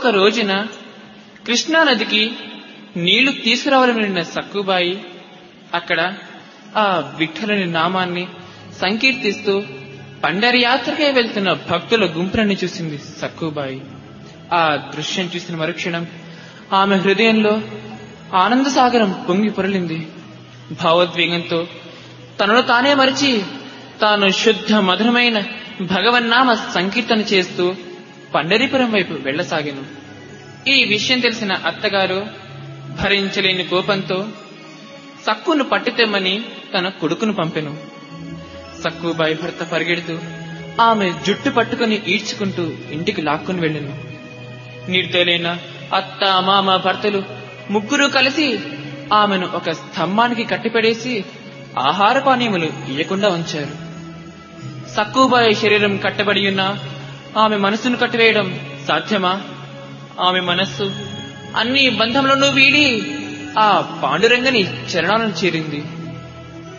ఒక రోజున కృష్ణానదికి నీళ్లు తీసుకురావాలని వెళ్ళిన సక్కుబాయి అక్కడ ఆ విఠలని నామాన్ని సంకీర్తిస్తూ పండరి యాత్రకే వెళ్తున్న భక్తుల గుంపులని చూసింది సక్కుబాయి ఆ దృశ్యం చూసిన మరుక్షణం ఆమె హృదయంలో ఆనంద సాగరం పొంగి పొరలింది భావోద్వేగంతో తనను తానే మరిచి తాను శుద్ధ మధురమైన భగవన్నామ సంకీర్తన చేస్తూ పండరీపురం వైపు వెళ్లసాగాను ఈ విషయం తెలిసిన అత్తగారు భరించలేని కోపంతో సక్కును పట్టితెమ్మని తన కొడుకును పంపెను సక్కుబాయి భర్త పరిగెడుతూ ఆమె జుట్టు పట్టుకుని ఈడ్చుకుంటూ ఇంటికి లాక్కుని వెళ్ళాను నిర్దయులైన అత్త మామ భర్తలు ముగ్గురు కలిసి ఆమెను ఒక స్తంభానికి కట్టిపడేసి ఆహార పానీయములు ఇయ్యకుండా ఉంచారు సక్కుబాయి శరీరం కట్టబడి ఉన్న ఆమె మనసును కట్టివేయడం సాధ్యమా ఆమె మనస్సు అన్ని బంధములను వీడి ఆ పాండురంగని చరణాలను చేరింది